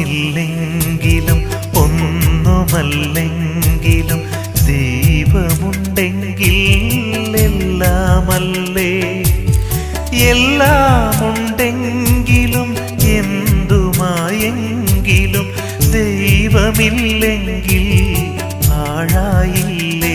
ഒന്നുമില്ലെങ്കിലും ഒന്നുമല്ലെങ്കിലും ദൈവമുണ്ടെങ്കിൽ എല്ലാമല്ലേ എല്ലാമുണ്ടെങ്കിലും എന്തുമായെങ്കിലും ദൈവമില്ലെങ്കിൽ ആഴായില്ലേ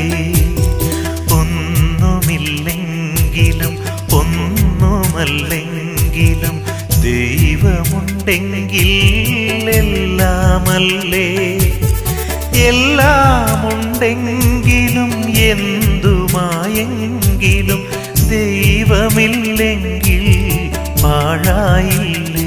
ഒന്നുമില്ലെങ്കിലും ഒന്നുമല്ലെങ്കിലും ദൈവമുണ്ടെങ്കിൽ എല്ലാമല്ലേ എല്ലാമുണ്ടെങ്കിലും എന്തുമായെങ്കിലും ദൈവമില്ലെങ്കിൽ പാഴായില്ലേ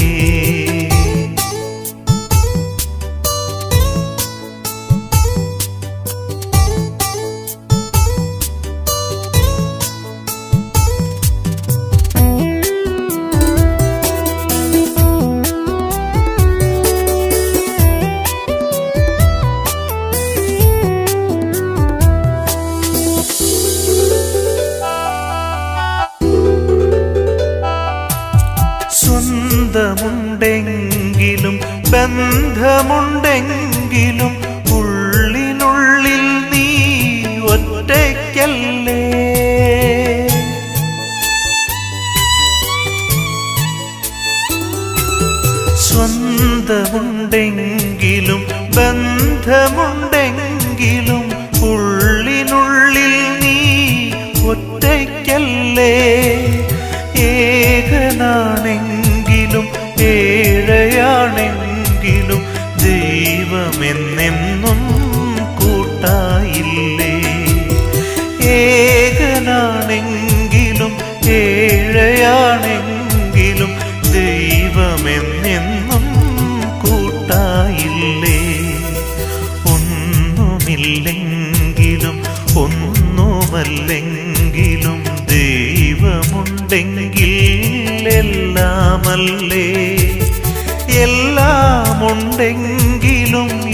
സ്വന്തമുണ്ടെങ്കിലും ബന്ധമുണ്ടെങ്കിലും ഉള്ളിനുള്ളിൽ നീ ഒറ്റയ്ക്കല്ലേ സ്വന്തമുണ്ടെങ്കിലും ബന്ധമുണ്ടെങ്കിലും ഉള്ളിനുള്ളിൽ നീ ഒറ്റയ്ക്കല്ലേ ഏകനാണെങ്കിലും ഏഴയാണെങ്കിലും ദൈവമെന്നെന്നും കൂട്ടായില്ലേ ഏകനാണെങ്കിലും ഏഴയാണെങ്കിലും ദൈവമെന്നെന്നും കൂട്ടായില്ലേ ഒന്നുമില്ലെങ്കിലും ഒന്നുമല്ലെങ്കിലും ദൈവമുണ്ടെങ്കിൽ എല്ലാമല്ലേ എല്ലാമുണ്ടെങ്കിലും